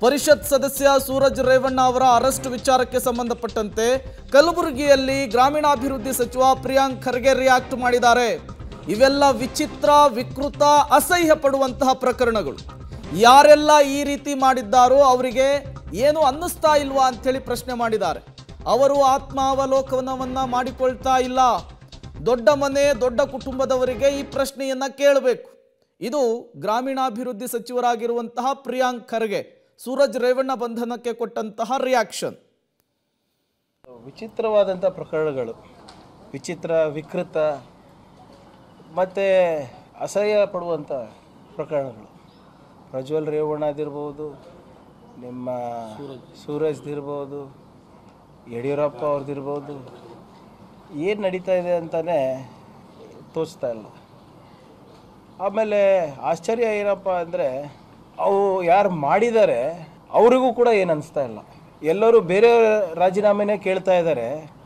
ಪರಿಷತ್ ಸದಸ್ಯ ಸೂರಜ್ ರೇವಣ್ಣ ಅವರ ಅರೆಸ್ಟ್ ವಿಚಾರಕ್ಕೆ ಸಂಬಂಧಪಟ್ಟಂತೆ ಕಲಬುರಗಿಯಲ್ಲಿ ಗ್ರಾಮೀಣಾಭಿವೃದ್ಧಿ ಸಚಿವ ಪ್ರಿಯಾಂಕ್ ಖರ್ಗೆ ರಿಯಾಕ್ಟ್ ಮಾಡಿದ್ದಾರೆ ಇವೆಲ್ಲ ವಿಚಿತ್ರ ವಿಕೃತ ಅಸಹ್ಯ ಪಡುವಂತಹ ಪ್ರಕರಣಗಳು ಯಾರೆಲ್ಲ ಈ ರೀತಿ ಮಾಡಿದ್ದಾರೋ ಅವರಿಗೆ ಏನು ಅನ್ನಿಸ್ತಾ ಇಲ್ವಾ ಅಂಥೇಳಿ ಪ್ರಶ್ನೆ ಮಾಡಿದ್ದಾರೆ ಅವರು ಆತ್ಮಾವಲೋಕನವನ್ನ ಮಾಡಿಕೊಳ್ತಾ ಇಲ್ಲ ದೊಡ್ಡ ಮನೆ ದೊಡ್ಡ ಕುಟುಂಬದವರಿಗೆ ಈ ಪ್ರಶ್ನೆಯನ್ನ ಕೇಳಬೇಕು ಇದು ಗ್ರಾಮೀಣಾಭಿವೃದ್ಧಿ ಸಚಿವರಾಗಿರುವಂತಹ ಪ್ರಿಯಾಂಕ್ ಖರ್ಗೆ ಸೂರಜ್ ರೇವಣ್ಣ ಬಂಧನಕ್ಕೆ ಕೊಟ್ಟಂತಹ ರಿಯಾಕ್ಷನ್ ವಿಚಿತ್ರವಾದಂಥ ಪ್ರಕರಣಗಳು ವಿಚಿತ್ರ ವಿಕೃತ ಮತ್ತು ಅಸಹ್ಯ ಪಡುವಂಥ ಪ್ರಕರಣಗಳು ಪ್ರಜ್ವಲ್ ರೇವಣ್ಣದಿರ್ಬೋದು ನಿಮ್ಮ ಸೂರಜ್ದಿರ್ಬೋದು ಯಡಿಯೂರಪ್ಪ ಅವ್ರದ್ದಿರ್ಬೋದು ಏನು ನಡೀತಾ ಇದೆ ಅಂತಲೇ ತೋಚ್ತಾ ಇಲ್ಲ ಆಮೇಲೆ ಆಶ್ಚರ್ಯ ಏನಪ್ಪ ಅಂದರೆ ಅವು ಯಾರು ಮಾಡಿದ್ದಾರೆ ಅವರಿಗೂ ಕೂಡ ಏನು ಅನಿಸ್ತಾ ಇಲ್ಲ ಎಲ್ಲರೂ ಬೇರೆ ರಾಜೀನಾಮೆನೇ ಕೇಳ್ತಾ ಇದ್ದಾರೆ